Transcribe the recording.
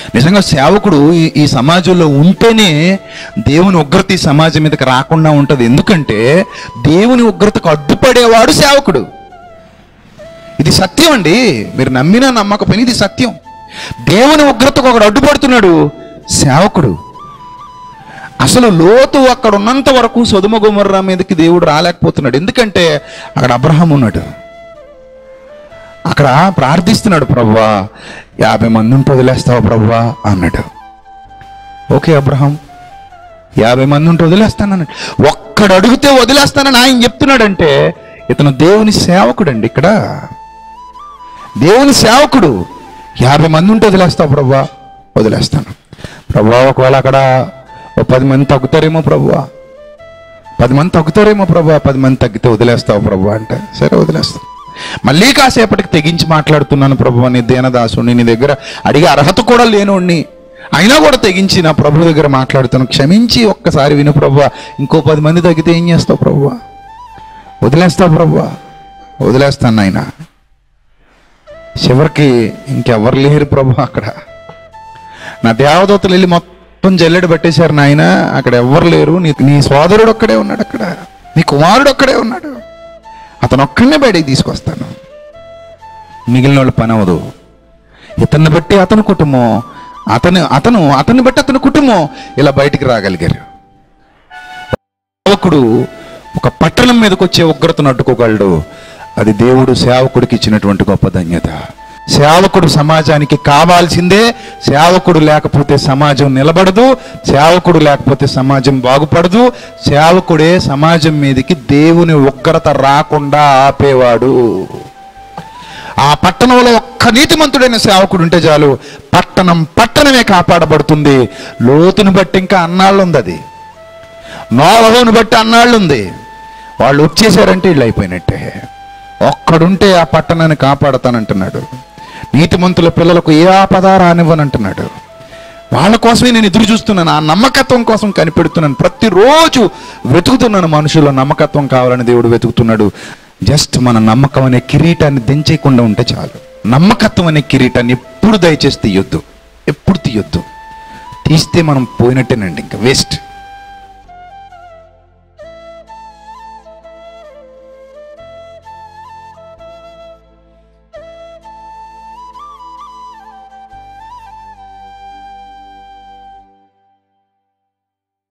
నిజంగా సేవకుడు ఈ ఈ సమాజంలో ఉంటేనే దేవుని ఉగ్రత ఈ సమాజం మీదకి రాకుండా ఉంటుంది ఎందుకంటే దేవుని ఉగ్రతకు అడ్డుపడేవాడు సేవకుడు ఇది సత్యం అండి మీరు నమ్మినా నమ్మకపోయినా ఇది సత్యం దేవుని ఉగ్రతకు ఒకడు అడ్డుపడుతున్నాడు సేవకుడు అసలు లోతు అక్కడ ఉన్నంత వరకు సొదుమ గుమర్రా మీదకి దేవుడు రాలేకపోతున్నాడు ఎందుకంటే అక్కడ అబ్రహం ఉన్నాడు అక్కడ ప్రార్థిస్తున్నాడు ప్రవ్వా యాభై మంది ఉంటే వదిలేస్తావా ప్రవ్వా అన్నాడు ఓకే అబ్రహం యాభై మంది ఉంటే వదిలేస్తానన్నాడు ఒక్కడు అడిగితే వదిలేస్తానని ఆయన చెప్తున్నాడంటే ఇతను దేవుని సేవకుడండి ఇక్కడ దేవుని సేవకుడు యాభై మంది ఉంటే వదిలేస్తావు ప్రభా వదిలేస్తాను ప్రభా ఒకవేళ అక్కడ ఓ పది మంది తగ్గుతారేమో ప్రభా పది మంది తగ్గుతారేమో ప్రభా పది మంది తగ్గితే వదిలేస్తావు ప్రభా అంటే సరే వదిలేస్తాను మళ్ళీ కాసేపటికి తెగించి మాట్లాడుతున్నాను ప్రభు నీ దీనదాసుని నీ దగ్గర అడిగే అర్హత కూడా లేనోడిని అయినా కూడా తెగించి నా ప్రభు దగ్గర మాట్లాడుతాను క్షమించి ఒక్కసారి విను ప్రభు ఇంకో పది మంది తగ్గితే ఏం చేస్తావు ప్రభు వదిలేస్తావు ప్రభు వదిలేస్తాను నాయనా చివరికి ఇంకెవరు లేరు ప్రభు అక్కడ నా దేవదూతలు వెళ్ళి మొత్తం జల్లెడ పట్టేశారు నాయన అక్కడ ఎవ్వరు లేరు నీ నీ సోదరుడు ఒక్కడే ఉన్నాడు అక్కడ నీ కుమారుడు ఒక్కడే ఉన్నాడు అతను ఒక్కడనే బయటికి తీసుకొస్తాను మిగిలిన వాళ్ళు పని అవ్వదు ఇతన్ని బట్టి అతని కుటుంబం అతను అతను అతన్ని బట్టి అతని కుటుంబం ఇలా బయటికి రాగలిగారు సేవకుడు ఒక పట్టణం మీదకి వచ్చే ఉగ్రతను అడ్డుకోగలడు అది దేవుడు సేవకుడికి ఇచ్చినటువంటి గొప్ప ధన్యత సేవకుడు సమాజానికి కావాల్సిందే సేవకుడు లేకపోతే సమాజం నిలబడదు సేవకుడు లేకపోతే సమాజం బాగుపడదు సేవకుడే సమాజం మీదకి దేవుని ఉగ్రత రాకుండా ఆపేవాడు ఆ పట్టణంలో ఒక్క నీతిమంతుడైన సేవకుడు ఉంటే చాలు పట్టణం పట్టణమే కాపాడబడుతుంది లోతుని బట్టి ఇంకా అన్నాళ్ళు ఉంది అది నోవహుని బట్టి అన్నాళ్ళు ఉంది వాళ్ళు వచ్చేసారంటే వీళ్ళు అయిపోయినట్టే ఒక్కడుంటే ఆ పట్టణాన్ని కాపాడతానంటున్నాడు నీతిమంతుల పిల్లలకు ఏ ఆపద రానివ్వనంటున్నాడు వాళ్ళ కోసమే నేను ఎదురు చూస్తున్నాను ఆ నమ్మకత్వం కోసం కనిపెడుతున్నాను ప్రతిరోజు వెతుకుతున్నాను మనుషుల్లో నమ్మకత్వం కావాలని దేవుడు వెతుకుతున్నాడు జస్ట్ మన నమ్మకం అనే కిరీటాన్ని దించేయకుండా ఉంటే చాలు నమ్మకత్వం అనే కిరీటాన్ని ఎప్పుడు దయచేసి తీయొద్దు ఎప్పుడు తీయొద్దు తీస్తే మనం పోయినట్టేనండి ఇంకా వేస్ట్